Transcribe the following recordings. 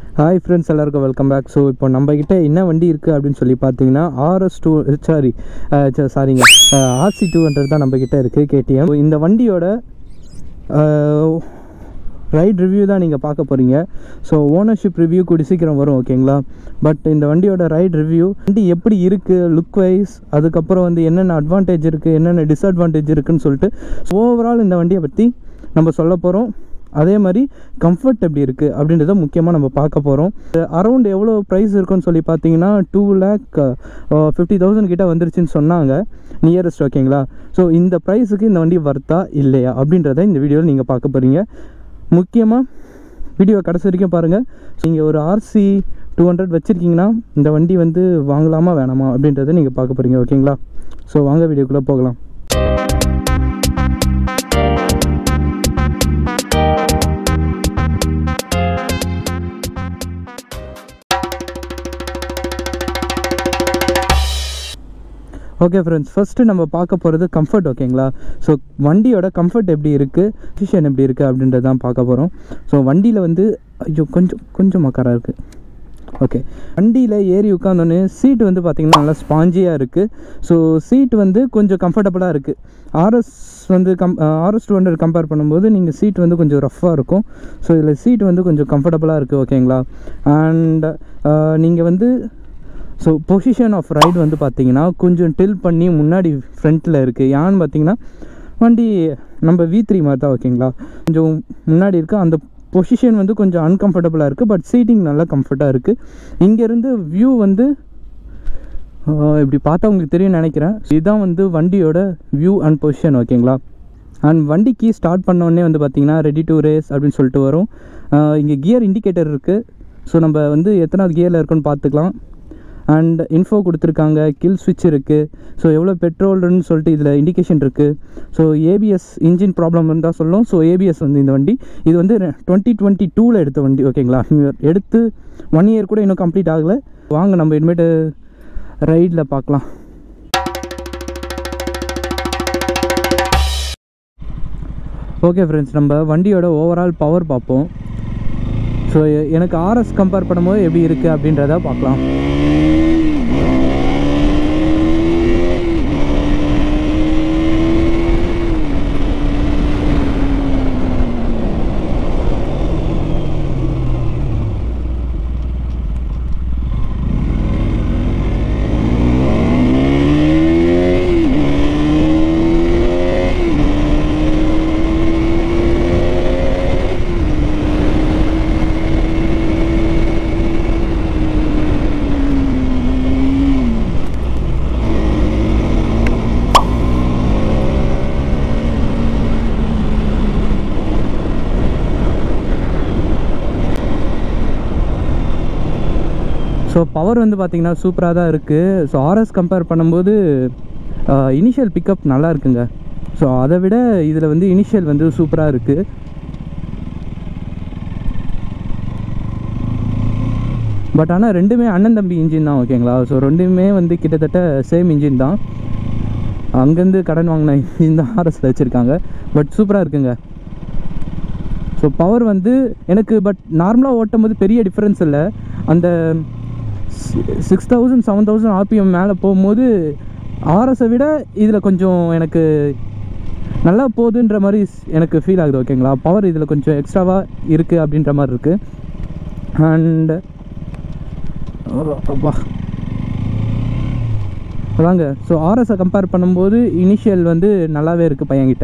hi friends எல்லாருக்கும் welcome back so இப்போ நம்மக்கிட்ட என்ன வண்டி இருக்குது அப்படின்னு சொல்லி பார்த்தீங்கன்னா ஆர்எஸ் டூ சாரி சாரிங்க ஆர்சி டூ ஹண்ட்ரட் தான் நம்மக்கிட்ட இருக்குது கேடிஎம் இந்த வண்டியோட ரைட் ரிவ்யூ தான் நீங்கள் பார்க்க போகிறீங்க ஸோ ஓனர்ஷிப் ரிவ்யூ கூடி சீக்கிரம் வரும் ஓகேங்களா பட் இந்த வண்டியோட ரைட் ரிவ்யூ வண்டி எப்படி இருக்குது லுக் வைஸ் அதுக்கப்புறம் வந்து என்னென்ன அட்வான்டேஜ் இருக்குது என்னென்ன டிஸ்அட்வான்டேஜ் இருக்குன்னு சொல்லிட்டு ஓவரால் இந்த வண்டியை பற்றி நம்ம சொல்ல போகிறோம் அதே மாதிரி கம்ஃபர்ட் எப்படி இருக்குது அப்படின்றத முக்கியமாக நம்ம பார்க்க போகிறோம் அரௌண்ட் எவ்வளோ ப்ரைஸ் இருக்குன்னு சொல்லி பார்த்தீங்கன்னா டூ லேக் ஃபிஃப்டி தௌசண்ட் கிட்ட வந்துருச்சுன்னு சொன்னாங்க நியரஸ்ட் ஓகேங்களா ஸோ இந்த ப்ரைஸுக்கு இந்த வண்டி வர்த்தா இல்லையா அப்படின்றத இந்த வீடியோவில் நீங்கள் பார்க்க போகிறீங்க முக்கியமாக வீடியோ கடைசி வரைக்கும் பாருங்கள் நீங்கள் ஒரு ஆர்சி டூ ஹண்ட்ரட் வச்சுருக்கீங்கன்னா இந்த வண்டி வந்து வாங்கலாமா வேணாமா அப்படின்றத நீங்கள் பார்க்க போகிறீங்க ஓகேங்களா ஸோ வாங்க வீடியோக்குள்ளே போகலாம் ஓகே ஃப்ரெண்ட்ஸ் ஃபஸ்ட்டு நம்ம பார்க்க போகிறது கம்ஃபர்ட் ஓகேங்களா ஸோ வண்டியோட கம்ஃபர்ட் எப்படி இருக்குது பொசிஷன் எப்படி இருக்குது அப்படின்றத தான் பார்க்க போகிறோம் ஸோ வண்டியில் வந்து ஐயோ கொஞ்சம் கொஞ்சம் மக்காராக இருக்குது ஓகே வண்டியில் ஏறி உட்காந்தோன்னே சீட் வந்து பார்த்திங்கன்னா நல்லா ஸ்பாஞ்சியாக இருக்குது ஸோ சீட் வந்து கொஞ்சம் கம்ஃபர்டபுளாக இருக்குது ஆர்எஸ் வந்து கம் ஆர்எஸ் டூ ஹண்ட்ரட் கம்பேர் பண்ணும்போது நீங்கள் சீட் வந்து கொஞ்சம் ரஃப்பாக இருக்கும் ஸோ இதில் சீட் வந்து கொஞ்சம் கம்ஃபர்டபுளாக இருக்குது ஓகேங்களா அண்ட் நீங்கள் வந்து ஸோ பொசிஷன் ஆஃப் ரைடு வந்து பார்த்தீங்கன்னா கொஞ்சம் டில் பண்ணி முன்னாடி ஃப்ரண்ட்டில் இருக்குது ஏன்னு பார்த்தீங்கன்னா வண்டி நம்ம வி த்ரீ மாதிரி தான் ஓகேங்களா கொஞ்சம் முன்னாடி இருக்குது அந்த பொசிஷன் வந்து கொஞ்சம் அன்கம்ஃபர்டபுளாக இருக்குது பட் சீட்டிங் நல்லா கம்ஃபர்ட்டாக இருக்குது இங்கேருந்து வியூ வந்து இப்படி பார்த்தா உங்களுக்கு தெரியும் நினைக்கிறேன் இதுதான் வந்து வண்டியோட வியூ அண்ட் பொசிஷன் ஓகேங்களா அண்ட் வண்டிக்கு ஸ்டார்ட் பண்ணோடனே வந்து பார்த்திங்கன்னா ரெடி டு ரேஸ் அப்படின்னு சொல்லிட்டு வரும் இங்கே கியர் இண்டிகேட்டர் இருக்குது ஸோ நம்ம வந்து எத்தனாவது கியரில் இருக்குன்னு பார்த்துக்கலாம் அண்ட் இன்ஃபோ கொடுத்துருக்காங்க கில் ஸ்விட்ச் இருக்குது ஸோ எவ்வளோ பெட்ரோல்னு சொல்லிட்டு இதில் இண்டிகேஷன் இருக்குது ஸோ ஏபிஎஸ் இன்ஜின் ப்ராப்ளம் இருந்தால் சொல்லும் ஸோ ஏபிஎஸ் வந்து இந்த வண்டி இது வந்து டுவெண்ட்டி டுவெண்ட்டி டூவில் எடுத்த வண்டி ஓகேங்களா நியூ இயர் எடுத்து ஒன் இயர் கூட இன்னும் கம்ப்ளீட் ஆகலை வாங்க நம்ம இனிமேட்டு ரைடில் பார்க்கலாம் ஓகே ஃப்ரெண்ட்ஸ் நம்ம வண்டியோட ஓவரால் பவர் பார்ப்போம் ஸோ எனக்கு ஆர்எஸ் கம்பேர் பண்ணும்போது எப்படி இருக்குது அப்படின்றத பார்க்கலாம் ஸோ பவர் வந்து பார்த்திங்கன்னா சூப்பராக தான் இருக்குது ஸோ ஆர்எஸ் கம்பேர் பண்ணும்போது இனிஷியல் பிக்கப் நல்லா இருக்குங்க ஸோ அதை விட இதில் வந்து இனிஷியல் வந்து சூப்பராக இருக்குது பட் ஆனால் ரெண்டுமே அண்ணன் தம்பி இன்ஜின் தான் ஓகேங்களா ஸோ ரெண்டுமே வந்து கிட்டத்தட்ட சேம் இன்ஜின் தான் அங்கேருந்து கடன் வாங்கின இன்ஜின் தான் ஆர்எஸில் வச்சுருக்காங்க பட் சூப்பராக இருக்குங்க ஸோ பவர் வந்து எனக்கு பட் நார்மலாக ஓட்டும் போது பெரிய டிஃப்ரென்ஸ் இல்லை அந்த six thousand seven thousand RPM மேலே போகும்போது ஆர்எஸை விட இதில் கொஞ்சம் எனக்கு நல்லா போகுதுன்ற மாதிரி எனக்கு ஃபீல் ஆகுது ஓகேங்களா பவர் இதில் கொஞ்சம் எக்ஸ்ட்ராவாக இருக்குது அப்படின்ற மாதிரி இருக்குது அண்ட் அப்பா அதாங்க ஸோ ஆர்எஸை கம்பேர் பண்ணும்போது இனிஷியல் வந்து நல்லாவே இருக்குது பையன்கிட்ட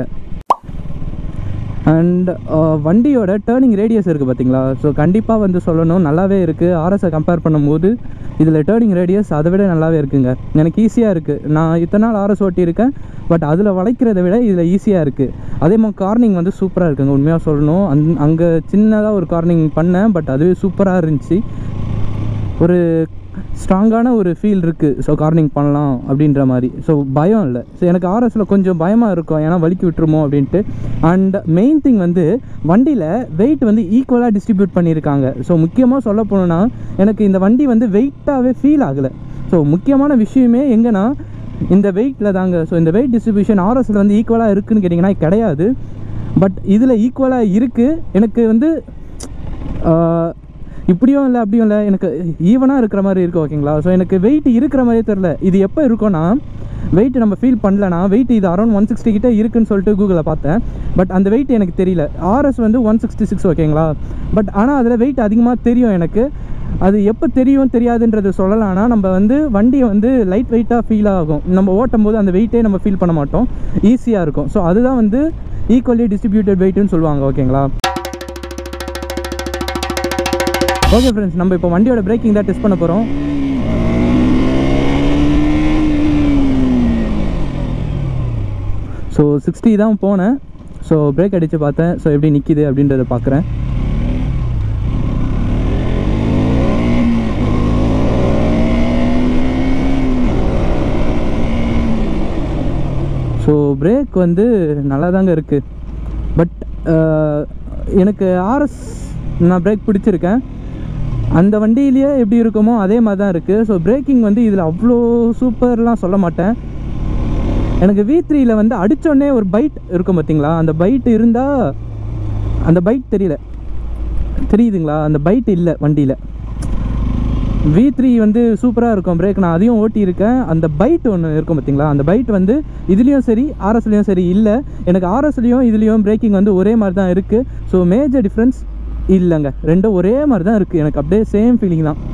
அண்ட் வண்டியோட டேர்னிங் ரேடியஸ் இருக்குது பார்த்தீங்களா ஸோ கண்டிப்பாக வந்து சொல்லணும் நல்லாவே இருக்குது ஆர்எஸை கம்பேர் பண்ணும்போது இதில் டேர்னிங் ரேடியஸ் அதை விட நல்லாவே இருக்குங்க எனக்கு ஈஸியாக இருக்குது நான் இத்தனை நாள் ஆர்எஸ் ஓட்டியிருக்கேன் பட் அதில் வளைக்கிறத விட இதில் ஈஸியாக இருக்குது அதே மாதிரி கார்னிங் வந்து சூப்பராக இருக்குங்க உண்மையாக சொல்லணும் அந் அங்கே சின்னதாக ஒரு கார்னிங் பண்ணேன் பட் அதுவே சூப்பராக இருந்துச்சு ஒரு ஸ்ட்ராங்கான ஒரு ஃபீல் இருக்குது ஸோ கார்னிங் பண்ணலாம் அப்படின்ற மாதிரி ஸோ பயம் இல்லை ஸோ எனக்கு ஆர்எஸில் கொஞ்சம் பயமாக இருக்கும் ஏன்னா வலிக்கி விட்டுருமோ அப்படின்ட்டு அண்ட் மெயின் திங் வந்து வண்டியில் வெயிட் வந்து ஈக்குவலாக டிஸ்ட்ரிபியூட் பண்ணியிருக்காங்க ஸோ முக்கியமாக சொல்ல போனோன்னா எனக்கு இந்த வண்டி வந்து வெயிட்டாகவே ஃபீல் ஆகலை ஸோ முக்கியமான விஷயமே எங்கன்னா இந்த வெயிட்டில் தாங்க ஸோ இந்த வெயிட் டிஸ்ட்ரிபியூஷன் ஆர்எஸில் வந்து ஈக்குவலாக இருக்குதுன்னு கேட்டிங்கன்னா கிடையாது பட் இதில் ஈக்குவலாக இருக்குது எனக்கு வந்து இப்படியும் இல்லை அப்படியும் இல்லை எனக்கு ஈவனாக இருக்கிற மாதிரி இருக்குது ஓகேங்களா ஸோ எனக்கு வெயிட் இருக்கிற மாதிரியே தெரில இது எப்போ இருக்கும்னா வெயிட் நம்ம ஃபீல் பண்ணலனா வெயிட் இது அரௌண்ட் ஒன் சிக்ஸ்டி கிட்ட இருக்குன்னு சொல்லிட்டு கூகுளில் பார்த்தேன் பட் அந்த வெயிட் எனக்கு தெரியல ஆர்எஸ் வந்து ஒன் சிக்ஸ்டி சிக்ஸ் ஓகேங்களா பட் ஆனால் அதில் வெயிட் அதிகமாக தெரியும் எனக்கு அது எப்போ தெரியும் தெரியாதுன்றது சொல்லலாம்னா நம்ம வந்து வண்டியை வந்து லைட் வெயிட்டாக ஃபீல் ஆகும் நம்ம ஓட்டும் போது அந்த வெயிட்டே நம்ம ஃபீல் பண்ண மாட்டோம் ஈஸியாக இருக்கும் ஸோ அதுதான் வந்து ஈக்குவலி டிஸ்ட்ரிபியூட்டட் வெயிட்னு சொல்லுவாங்க ஓகேங்களா ஓகே ஃப்ரெண்ட்ஸ் நம்ம இப்போ வண்டியோட பிரேக்கிங் தான் டெஸ்ட் பண்ண போகிறோம் ஸோ சிக்ஸ்டி தான் போனேன் ஸோ பிரேக் அடித்து பார்த்தேன் ஸோ எப்படி நிற்கிது அப்படின்றத பார்க்குறேன் ஸோ பிரேக் வந்து நல்லா தாங்க இருக்குது பட் எனக்கு ஆர்எஸ் நான் பிரேக் பிடிச்சிருக்கேன் அந்த வண்டியிலேயே எப்படி இருக்குமோ அதே மாதிரி தான் இருக்குது ஸோ பிரேக்கிங் வந்து இதில் அவ்வளோ சூப்பர்லாம் சொல்ல மாட்டேன் எனக்கு வி த்ரீயில் வந்து அடித்தோடனே ஒரு பைட் இருக்கும் பார்த்தீங்களா அந்த பைட் இருந்தால் அந்த பைட் தெரியல தெரியுதுங்களா அந்த பைட் இல்லை வண்டியில் வி த்ரீ வந்து சூப்பராக இருக்கும் பிரேக் நான் அதையும் ஓட்டியிருக்கேன் அந்த பைட் ஒன்று இருக்கும் பார்த்தீங்களா அந்த பைட் வந்து இதுலேயும் சரி ஆர்எஸ்லேயும் சரி இல்லை எனக்கு ஆர்எஸ்லேயும் இதுலேயும் பிரேக்கிங் வந்து ஒரே மாதிரி தான் இருக்குது ஸோ மேஜர் டிஃப்ரென்ஸ் இல்லைங்க ரெண்டும் ஒரே மாதிரி தான் இருக்குது எனக்கு அப்படியே சேம் ஃபீலிங் தான்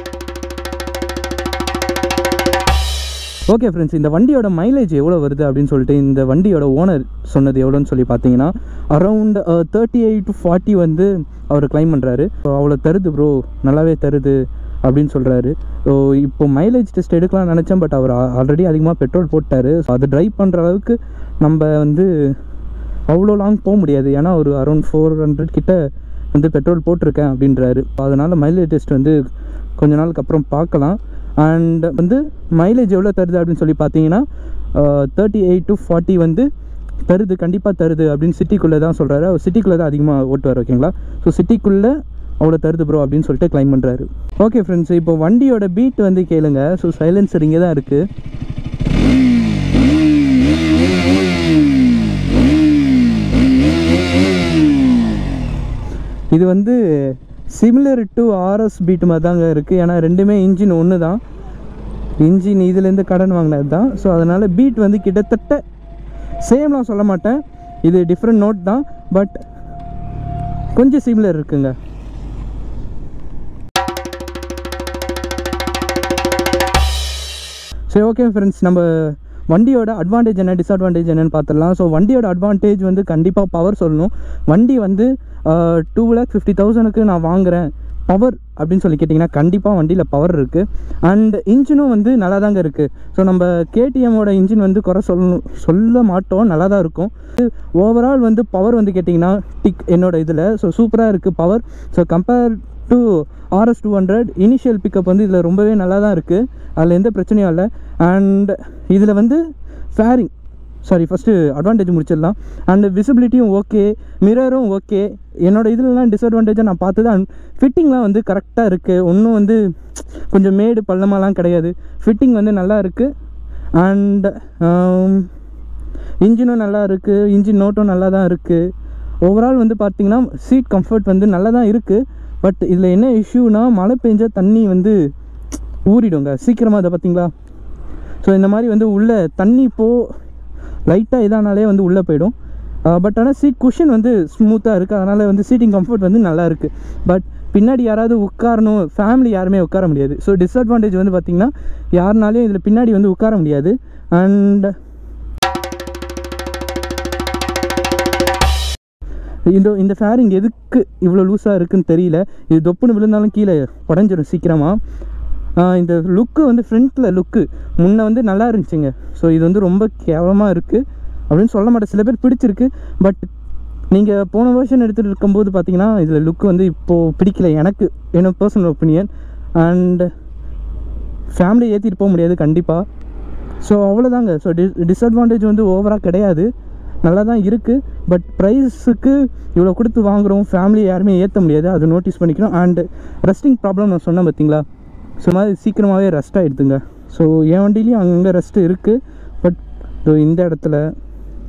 ஓகே ஃப்ரெண்ட்ஸ் இந்த வண்டியோட மைலேஜ் எவ்வளோ வருது அப்படின்னு சொல்லிட்டு இந்த வண்டியோட ஓனர் சொன்னது எவ்வளோன்னு சொல்லி பார்த்தீங்கன்னா around thirty eight to forty வந்து அவர் கிளைம் பண்ணுறாரு ஸோ அவ்வளோ தருது ப்ரோ நல்லாவே தருது அப்படின்னு சொல்கிறாரு ஸோ இப்போ மைலேஜ் டெஸ்ட் எடுக்கலாம்னு நினச்சேன் பட் அவர் ஆல்ரெடி அதிகமாக பெட்ரோல் போட்டார் ஸோ அதை ட்ரைவ் பண்ணுற அளவுக்கு நம்ம வந்து அவ்வளோ லாங் போக முடியாது ஏன்னா ஒரு அரௌண்ட் ஃபோர் ஹண்ட்ரட் கிட்ட வந்து பெட்ரோல் போட்டிருக்கேன் அப்படின்றாரு அதனால் மைலேஜ் டெஸ்ட் வந்து கொஞ்ச நாளுக்கு அப்புறம் பார்க்கலாம் அண்ட் வந்து மைலேஜ் எவ்வளோ தருது அப்படின்னு சொல்லி பார்த்தீங்கன்னா தேர்ட்டி எயிட் டு ஃபார்ட்டி வந்து தருது கண்டிப்பாக தருது அப்படின்னு சிட்டிக்குள்ளே தான் சொல்கிறாரு அவர் சிட்டிக்குள்ளே தான் அதிகமாக ஓட்டுவார் ஓகேங்களா ஸோ சிட்டிக்குள்ளே அவ்வளோ தருது ப்ரோ அப்படின்னு சொல்லிட்டு கிளைம் பண்ணுறாரு ஓகே ஃப்ரெண்ட்ஸ் இப்போ வண்டியோட பீட் வந்து கேளுங்க ஸோ சைலன்சர் இங்கே தான் இருக்குது இது வந்து சிமிலர் டு ஆர்எஸ் பீட் மாதிரி தாங்க இருக்குது ஏன்னா ரெண்டுமே இன்ஜின் ஒன்று தான் இன்ஜின் இதுலேருந்து கடன் வாங்கினது தான் ஸோ அதனால் பீட் வந்து கிட்டத்தட்ட சேம்லாம் சொல்ல மாட்டேன் இது டிஃப்ரெண்ட் நோட் தான் பட் கொஞ்சம் சிமிலர் இருக்குங்க சரி ஓகே ஃப்ரெண்ட்ஸ் நம்ம வண்டியோட அட்வான்டேஜ் என்ன டிஸ்அட்வான்டேஜ் என்னன்னு பார்த்துடலாம் ஸோ வண்டியோட அட்வான்டேஜ் வந்து கண்டிப்பாக பவர் சொல்லணும் வண்டி வந்து டூ லேக் ஃபிஃப்டி தௌசண்ட்க்கு நான் வாங்குகிறேன் பவர் அப்படின்னு சொல்லி கேட்டிங்கன்னா கண்டிப்பாக வண்டியில் பவர் இருக்குது அண்ட் இன்ஜினும் வந்து நல்லா தாங்க இருக்குது ஸோ நம்ம கேடிஎம்மோட இன்ஜின் வந்து குறை சொல்லணும் சொல்ல மாட்டோம் நல்லா தான் இருக்கும் ஓவரால் வந்து பவர் வந்து கேட்டிங்கன்னா டிக் என்னோட இதில் ஸோ சூப்பராக இருக்குது power so compare to RS two hundred initial pickup வந்து இதில் ரொம்பவே நல்லா தான் இருக்குது அதில் எந்த பிரச்சனையும் இல்லை அண்ட் இதில் வந்து ஃபேரிங் சாரி ஃபஸ்ட்டு அட்வான்டேஜ் முடிச்சிடலாம் அண்ட் விசிபிலிட்டியும் ஓகே மிரரும் ஓகே என்னோட இதுலலாம் டிஸ்அட்வான்டேஜாக நான் பார்த்தது அண்ட் ஃபிட்டிங்லாம் வந்து கரெக்டாக இருக்குது ஒன்றும் வந்து கொஞ்சம் மேடு பள்ளமாலாம் கிடையாது ஃபிட்டிங் வந்து நல்லா இருக்குது அண்ட் இன்ஜினும் நல்லா இருக்குது இன்ஜின் நோட்டும் நல்லா தான் இருக்குது ஓவரால் வந்து பார்த்திங்கன்னா சீட் கம்ஃபர்ட் வந்து நல்லா தான் இருக்குது பட் இதில் என்ன இஷ்யூனா மழை பெஞ்சால் தண்ணி வந்து ஊறிடுங்க சீக்கிரமாக அதை பார்த்தீங்களா ஸோ இந்த மாதிரி வந்து உள்ளே தண்ணி போ லைட்டாக இதானாலே வந்து உள்ளே போயிடும் பட் ஆனால் சீட் குஷன் வந்து ஸ்மூத்தாக இருக்குது அதனால் வந்து சீட்டிங் கம்ஃபர்ட் வந்து நல்லா இருக்குது பட் பின்னாடி யாராவது உட்காரணும் ஃபேமிலி யாருமே உட்கார முடியாது ஸோ டிஸ்அட்வான்டேஜ் வந்து பார்த்திங்கன்னா யாருனாலையும் இதில் பின்னாடி வந்து உட்கார முடியாது அண்ட் இந்த இந்த ஃபேரிங் எதுக்கு இவ்வளோ லூஸாக இருக்குன்னு தெரியல இது தொப்புன்னு விழுந்தாலும் கீழே உடஞ்சிரும் சீக்கிரமாக இந்த லுக்கு வந்து ஃப்ரண்ட்டில் லுக்கு முன்ன வந்து நல்லா இருந்துச்சுங்க ஸோ இது வந்து ரொம்ப கேவலமாக இருக்குது அப்படின்னு சொல்ல மாட்டேன் சில பேர் பிடிச்சிருக்கு பட் நீங்கள் போன வருஷன் எடுத்துகிட்டு இருக்கும்போது பார்த்தீங்கன்னா இதில் லுக்கு வந்து இப்போது பிடிக்கல எனக்கு என்னோட பர்சனல் ஒப்பீனியன் அண்ட் ஃபேமிலி ஏற்றிட்டு போக முடியாது கண்டிப்பாக ஸோ அவ்வளோதாங்க ஸோ டிஸ் டிஸ்அட்வான்டேஜ் வந்து ஓவராக கிடையாது நல்லா தான் இருக்குது பட் ப்ரைஸுக்கு இவ்வளோ கொடுத்து வாங்குகிறோம் ஃபேமிலி யாருமே ஏற்ற முடியாது அது நோட்டீஸ் பண்ணிக்கணும் அண்டு ரெஸ்டிங் ப்ராப்ளம் நான் சொன்னேன் பார்த்தீங்களா ஸோ மாதிரி சீக்கிரமாகவே ரெஸ்ட் ஆகிடுதுங்க ஸோ என் வண்டிலையும் அங்கங்கே ரெஸ்ட்டு இருக்குது பட் இந்த இடத்துல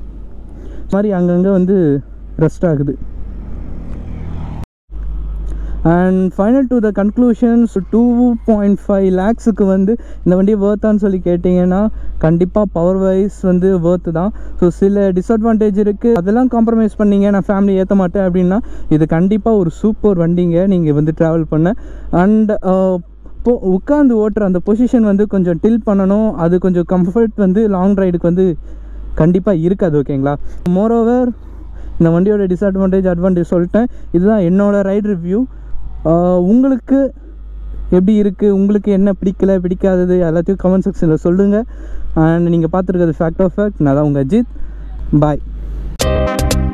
மாதிரி அங்கங்கே வந்து ரெஸ்ட் ஆகுது and final to the conclusions two point five லேக்ஸுக்கு வந்து இந்த வண்டி வேர்த்தான்னு சொல்லி கேட்டிங்கன்னா கண்டிப்பாக பவர் வைஸ் வந்து வேர்த்து தான் ஸோ சில டிஸ்அட்வான்டேஜ் இருக்குது அதெல்லாம் காம்ப்ரமைஸ் பண்ணீங்க நான் ஃபேமிலி ஏற்ற மாட்டேன் அப்படின்னா இது கண்டிப்பாக ஒரு சூப்பர் வண்டிங்க நீங்கள் வந்து ட்ராவல் பண்ண அண்ட் இப்போ உட்காந்து ஓட்டுற அந்த பொசிஷன் வந்து கொஞ்சம் டில் பண்ணணும் அது கொஞ்சம் கம்ஃபர்ட் வந்து லாங் ரைடுக்கு வந்து கண்டிப்பாக இருக்காது ஓகேங்களா மோரோவர் இந்த வண்டியோட டிஸ்அட்வான்டேஜ் அட்வான்டேஜ் சொல்லிட்டேன் இதுதான் என்னோடய ரைட் ரிவ்யூ உங்களுக்கு எப்படி இருக்குது உங்களுக்கு என்ன பிடிக்கல பிடிக்காதது எல்லாத்தையும் கமெண்ட் செக்ஷனில் சொல்லுங்கள் அண்ட் நீங்கள் பார்த்துருக்கிறது ஃபேக்ட் ஆஃப் ஃபேக்ட் நான் தான் உங்கள் அஜித் பாய்